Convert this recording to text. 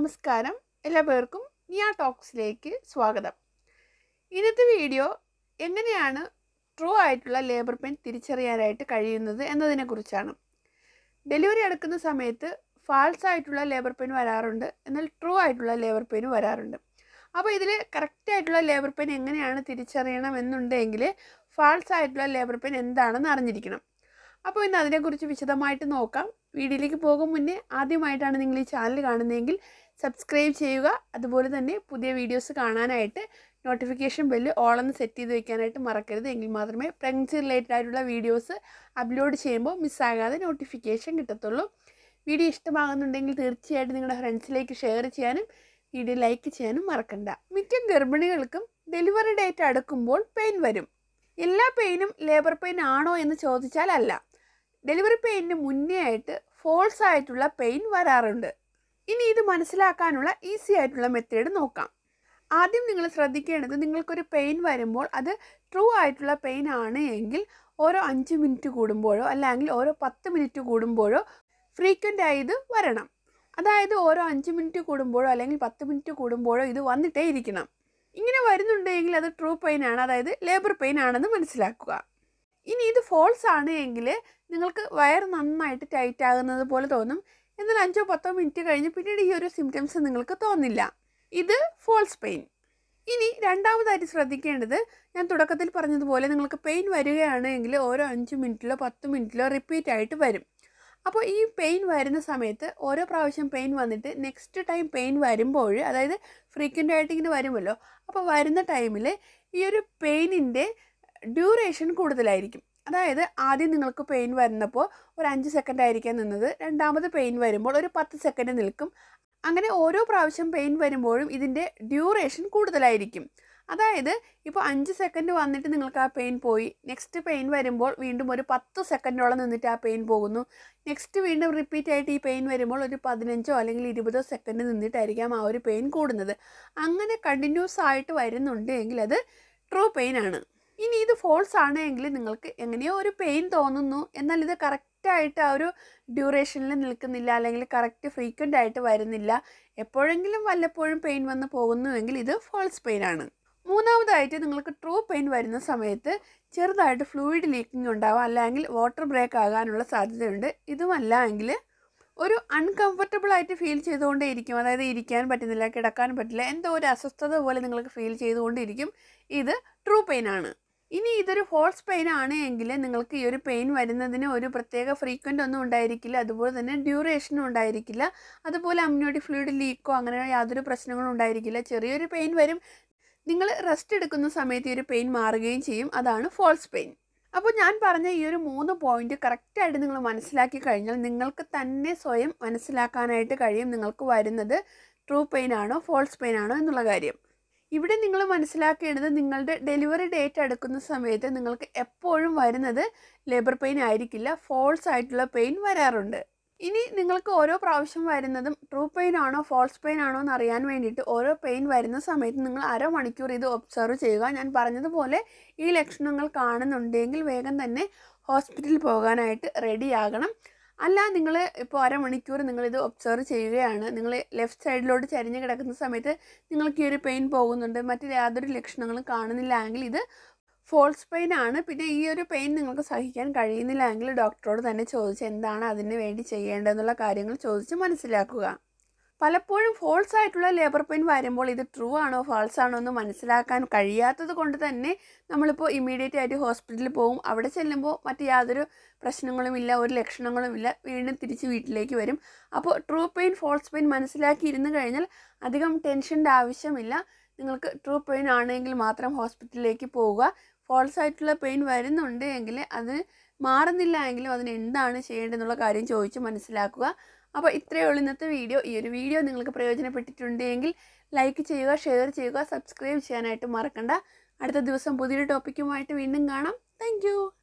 നമസ്കാരം എല്ലാ പേർക്കും നിയ ടോക്സിലേക്ക് സ്വാഗതം ഇന്നത്തെ വീഡിയോ എങ്ങനെയാണ് ട്രൂ ആയിട്ടുള്ള ലേബർ പെയിൻ തിരിച്ചറിയാനായിട്ട് കഴിയുന്നത് എന്നതിനെക്കുറിച്ചാണ് ഡെലിവറി എടുക്കുന്ന സമയത്ത് ഫാൾസ് ആയിട്ടുള്ള ലേബർ പെയിൻ വരാറുണ്ട് എന്നാൽ ട്രൂ ആയിട്ടുള്ള ലേബർ പെയിൻ വരാറുണ്ട് അപ്പോൾ ഇതിൽ കറക്റ്റ് ആയിട്ടുള്ള ലേബർ പെയിൻ എങ്ങനെയാണ് തിരിച്ചറിയണം എന്നുണ്ടെങ്കിൽ ഫാൾസ് ആയിട്ടുള്ള ലേബർ പെയിൻ എന്താണെന്ന് അറിഞ്ഞിരിക്കണം അപ്പോൾ ഇന്ന് അതിനെക്കുറിച്ച് വിശദമായിട്ട് നോക്കാം വീഡിയോയിലേക്ക് പോകും മുന്നേ ആദ്യമായിട്ടാണ് നിങ്ങൾ ഈ ചാനൽ കാണുന്നതെങ്കിൽ സബ്സ്ക്രൈബ് ചെയ്യുക അതുപോലെ തന്നെ പുതിയ വീഡിയോസ് കാണാനായിട്ട് നോട്ടിഫിക്കേഷൻ ബെല്ല് ഓളൊന്ന് സെറ്റ് ചെയ്ത് വെക്കാനായിട്ട് മറക്കരുത് എങ്കിൽ മാത്രമേ പ്രഗ്നൻസി റിലേറ്റഡ് ആയിട്ടുള്ള വീഡിയോസ് അപ്ലോഡ് ചെയ്യുമ്പോൾ മിസ്സാകാതെ നോട്ടിഫിക്കേഷൻ കിട്ടത്തുള്ളൂ വീഡിയോ ഇഷ്ടമാകുന്നുണ്ടെങ്കിൽ തീർച്ചയായിട്ടും നിങ്ങളുടെ ഫ്രണ്ട്സിലേക്ക് ഷെയർ ചെയ്യാനും വീഡിയോ ലൈക്ക് ചെയ്യാനും മറക്കണ്ട മിക്ക ഗർഭിണികൾക്കും ഡെലിവറി ഡേറ്റ് അടുക്കുമ്പോൾ പെയിൻ വരും എല്ലാ പെയിനും ലേബർ പെയിൻ ആണോ എന്ന് ചോദിച്ചാൽ അല്ല ഡെലിവറി പെയിനിന് മുന്നേ ആയിട്ട് ഫോൾസ് ആയിട്ടുള്ള പെയിൻ വരാറുണ്ട് ഇനി ഇത് മനസ്സിലാക്കാനുള്ള ഈസി ആയിട്ടുള്ള മെത്തേഡ് നോക്കാം ആദ്യം നിങ്ങൾ ശ്രദ്ധിക്കേണ്ടത് നിങ്ങൾക്കൊരു പെയിൻ വരുമ്പോൾ അത് ട്രൂ ആയിട്ടുള്ള പെയിൻ ആണ് എങ്കിൽ ഓരോ അഞ്ച് മിനിറ്റ് കൂടുമ്പോഴോ അല്ലെങ്കിൽ ഓരോ പത്ത് മിനിറ്റ് കൂടുമ്പോഴോ ഫ്രീക്വൻ്റ് ആയി ഇത് വരണം അതായത് ഓരോ അഞ്ച് മിനിറ്റ് കൂടുമ്പോഴോ അല്ലെങ്കിൽ പത്ത് മിനിറ്റ് കൂടുമ്പോഴോ ഇത് വന്നിട്ടേ ഇരിക്കണം ഇങ്ങനെ വരുന്നുണ്ടെങ്കിൽ അത് ട്രൂ പെയിൻ ആണ് അതായത് ലേബർ പെയിൻ ആണെന്ന് മനസ്സിലാക്കുക ഇനി ഇത് ഫോൾസ് ആണ് എങ്കിൽ നിങ്ങൾക്ക് വയർ നന്നായിട്ട് ടൈറ്റ് ആകുന്നത് പോലെ തോന്നും എന്നാൽ അഞ്ചോ പത്തോ മിനിറ്റ് കഴിഞ്ഞ് പിന്നീട് ഈ ഒരു സിംറ്റംസ് നിങ്ങൾക്ക് തോന്നില്ല ഇത് ഫോൾസ് പെയിൻ ഇനി രണ്ടാമതായിട്ട് ശ്രദ്ധിക്കേണ്ടത് ഞാൻ തുടക്കത്തിൽ പറഞ്ഞതുപോലെ നിങ്ങൾക്ക് പെയിൻ വരികയാണ് എങ്കിൽ ഓരോ അഞ്ച് മിനിറ്റിലോ പത്ത് മിനിറ്റിലോ റിപ്പീറ്റ് ആയിട്ട് വരും അപ്പോൾ ഈ പെയിൻ വരുന്ന സമയത്ത് ഓരോ പ്രാവശ്യം പെയിൻ വന്നിട്ട് നെക്സ്റ്റ് ടൈം പെയിൻ വരുമ്പോൾ അതായത് ഫ്രീക്വൻ്റ് ആയിട്ട് ഇങ്ങനെ വരുമല്ലോ അപ്പോൾ വരുന്ന ടൈമിൽ ഈ ഒരു പെയിനിൻ്റെ ഡ്യൂറേഷൻ കൂടുതലായിരിക്കും അതായത് ആദ്യം നിങ്ങൾക്ക് പെയിൻ വരുന്നപ്പോൾ ഒരു അഞ്ച് സെക്കൻഡ് ആയിരിക്കാൻ നിന്നത് രണ്ടാമത് പെയിൻ വരുമ്പോൾ ഒരു പത്ത് സെക്കൻഡ് നിൽക്കും അങ്ങനെ ഓരോ പ്രാവശ്യം പെയിൻ വരുമ്പോഴും ഇതിൻ്റെ ഡ്യൂറേഷൻ കൂടുതലായിരിക്കും അതായത് ഇപ്പോൾ അഞ്ച് സെക്കൻഡ് വന്നിട്ട് നിങ്ങൾക്ക് ആ പെയിൻ പോയി നെക്സ്റ്റ് പെയിൻ വരുമ്പോൾ വീണ്ടും ഒരു പത്ത് സെക്കൻഡോളം നിന്നിട്ട് ആ പെയിൻ പോകുന്നു നെക്സ്റ്റ് വീണ്ടും റിപ്പീറ്റ് ആയിട്ട് ഈ പെയിൻ വരുമ്പോൾ ഒരു പതിനഞ്ചോ അല്ലെങ്കിൽ ഇരുപതോ സെക്കൻഡ് നിന്നിട്ടായിരിക്കാം ആ ഒരു പെയിൻ കൂടുന്നത് അങ്ങനെ കണ്ടിന്യൂസ് ആയിട്ട് വരുന്നുണ്ട് എങ്കിൽ അത് ട്രൂ പെയിൻ ആണ് ഇനി ഇത് ഫോൾസ് ആണ് എങ്കിൽ നിങ്ങൾക്ക് എങ്ങനെയോ ഒരു പെയിൻ തോന്നുന്നു എന്നാൽ ഇത് കറക്റ്റായിട്ട് ആ ഒരു ഡ്യൂറേഷനിൽ നിൽക്കുന്നില്ല അല്ലെങ്കിൽ കറക്റ്റ് ഫ്രീക്വൻ്റ് ആയിട്ട് വരുന്നില്ല എപ്പോഴെങ്കിലും വല്ലപ്പോഴും പെയിൻ വന്ന് പോകുന്നുവെങ്കിൽ ഇത് ഫോൾസ് പെയിൻ ആണ് മൂന്നാമതായിട്ട് നിങ്ങൾക്ക് ട്രൂ പെയിൻ വരുന്ന സമയത്ത് ചെറുതായിട്ട് ഫ്ലൂയിഡ് ലീക്കിംഗ് ഉണ്ടാവാം അല്ലെങ്കിൽ വാട്ടർ ബ്രേക്ക് ആകാനുള്ള സാധ്യതയുണ്ട് ഇതുമല്ല എങ്കിൽ ഒരു അൺകംഫർട്ടബിൾ ആയിട്ട് ഫീൽ ചെയ്തുകൊണ്ടേ ഇരിക്കും അതായത് ഇരിക്കാൻ പറ്റുന്നില്ല കിടക്കാൻ പറ്റില്ല എന്തോ ഒരു അസ്വസ്ഥത പോലെ നിങ്ങൾക്ക് ഫീൽ ചെയ്തുകൊണ്ടിരിക്കും ഇത് ട്രൂ പെയിൻ ആണ് ഇനി ഇതൊരു ഫോൾസ് പെയിൻ ആണ് എങ്കിൽ നിങ്ങൾക്ക് ഈ ഒരു പെയിൻ വരുന്നതിന് ഒരു പ്രത്യേക ഫ്രീക്വൻ്റ് ഒന്നും ഉണ്ടായിരിക്കില്ല അതുപോലെ തന്നെ ഡ്യൂറേഷനും ഉണ്ടായിരിക്കില്ല അതുപോലെ അമ്നിയോട്ടിക് ഫ്ലൂയിഡ് ലീക്കോ അങ്ങനെ യാതൊരു പ്രശ്നങ്ങളും ഉണ്ടായിരിക്കില്ല ചെറിയൊരു പെയിൻ വരും നിങ്ങൾ റെസ്റ്റ് എടുക്കുന്ന സമയത്ത് ഈ ഒരു പെയിൻ മാറുകയും ചെയ്യും അതാണ് ഫോൾസ് പെയിൻ അപ്പോൾ ഞാൻ പറഞ്ഞ ഈ ഒരു മൂന്ന് പോയിന്റ് കറക്റ്റായിട്ട് നിങ്ങൾ മനസ്സിലാക്കി കഴിഞ്ഞാൽ നിങ്ങൾക്ക് തന്നെ സ്വയം മനസ്സിലാക്കാനായിട്ട് കഴിയും നിങ്ങൾക്ക് വരുന്നത് ട്രൂ പെയിൻ ആണോ ഫോൾസ് പെയിൻ ആണോ എന്നുള്ള കാര്യം ഇവിടെ നിങ്ങൾ മനസ്സിലാക്കേണ്ടത് നിങ്ങളുടെ ഡെലിവറി ഡേറ്റ് എടുക്കുന്ന സമയത്ത് നിങ്ങൾക്ക് എപ്പോഴും വരുന്നത് ലേബർ പെയിൻ ആയിരിക്കില്ല ഫോൾസ് ആയിട്ടുള്ള പെയിൻ വരാറുണ്ട് ഇനി നിങ്ങൾക്ക് ഓരോ പ്രാവശ്യം വരുന്നതും ട്രൂ പെയിൻ ആണോ ഫോൾസ് പെയിൻ ആണോ എന്ന് അറിയാൻ വേണ്ടിയിട്ട് ഓരോ പെയിൻ വരുന്ന സമയത്ത് നിങ്ങൾ അരമണിക്കൂർ ഇത് ഒബ്സർവ് ചെയ്യുക ഞാൻ പറഞ്ഞതുപോലെ ഈ ലക്ഷണങ്ങൾ കാണുന്നുണ്ടെങ്കിൽ വേഗം തന്നെ ഹോസ്പിറ്റലിൽ പോകാനായിട്ട് റെഡിയാകണം അല്ല നിങ്ങൾ ഇപ്പോൾ അരമണിക്കൂർ നിങ്ങളിത് ഒബ്സർവ് ചെയ്യുകയാണ് നിങ്ങൾ ലെഫ്റ്റ് സൈഡിലോട്ട് ചരിഞ്ഞ് കിടക്കുന്ന സമയത്ത് നിങ്ങൾക്ക് ഈ ഒരു പെയിൻ പോകുന്നുണ്ട് മറ്റ് യാതൊരു ലക്ഷണങ്ങളും കാണുന്നില്ല എങ്കിൽ ഇത് ഫോൾസ് പെയിൻ ആണ് പിന്നെ ഈ ഒരു പെയിൻ നിങ്ങൾക്ക് സഹിക്കാൻ കഴിയുന്നില്ല എങ്കിൽ ഡോക്ടറോട് തന്നെ ചോദിച്ച് എന്താണ് അതിന് വേണ്ടി ചെയ്യേണ്ടതെന്നുള്ള കാര്യങ്ങൾ ചോദിച്ച് മനസ്സിലാക്കുക പലപ്പോഴും ഫോൾസ് ആയിട്ടുള്ള ലേബർ പെയിൻ വരുമ്പോൾ ഇത് ട്രൂ ആണോ ഫാൾസ് ആണോ എന്ന് മനസ്സിലാക്കാൻ കഴിയാത്തത് കൊണ്ട് തന്നെ നമ്മളിപ്പോൾ ഇമ്മീഡിയറ്റ് ആയിട്ട് ഹോസ്പിറ്റലിൽ പോകും അവിടെ ചെല്ലുമ്പോൾ മറ്റ് യാതൊരു പ്രശ്നങ്ങളുമില്ല ഒരു ലക്ഷണങ്ങളുമില്ല വീണ്ടും തിരിച്ച് വീട്ടിലേക്ക് വരും അപ്പോൾ ട്രൂ പെയിൻ ഫോൾസ് പെയിൻ മനസ്സിലാക്കി ഇരുന്ന് കഴിഞ്ഞാൽ അധികം ടെൻഷൻ്റെ ആവശ്യമില്ല നിങ്ങൾക്ക് ട്രൂ പെയിൻ ആണെങ്കിൽ മാത്രം ഹോസ്പിറ്റലിലേക്ക് പോവുക ഫോൾസ് ആയിട്ടുള്ള പെയിൻ വരുന്നുണ്ട് എങ്കിൽ അത് മാറുന്നില്ല എങ്കിലും അതിന് എന്താണ് ചെയ്യേണ്ടതെന്നുള്ള കാര്യം ചോദിച്ച് മനസ്സിലാക്കുക അപ്പോൾ ഇത്രയേ ഉള്ളൂ ഇന്നത്തെ വീഡിയോ ഈ ഒരു വീഡിയോ നിങ്ങൾക്ക് പ്രയോജനപ്പെട്ടിട്ടുണ്ടെങ്കിൽ ലൈക്ക് ചെയ്യുക ഷെയർ ചെയ്യുക സബ്സ്ക്രൈബ് ചെയ്യാനായിട്ട് മറക്കണ്ട അടുത്ത ദിവസം പുതിയൊരു ടോപ്പിക്കുമായിട്ട് വീണ്ടും കാണാം താങ്ക്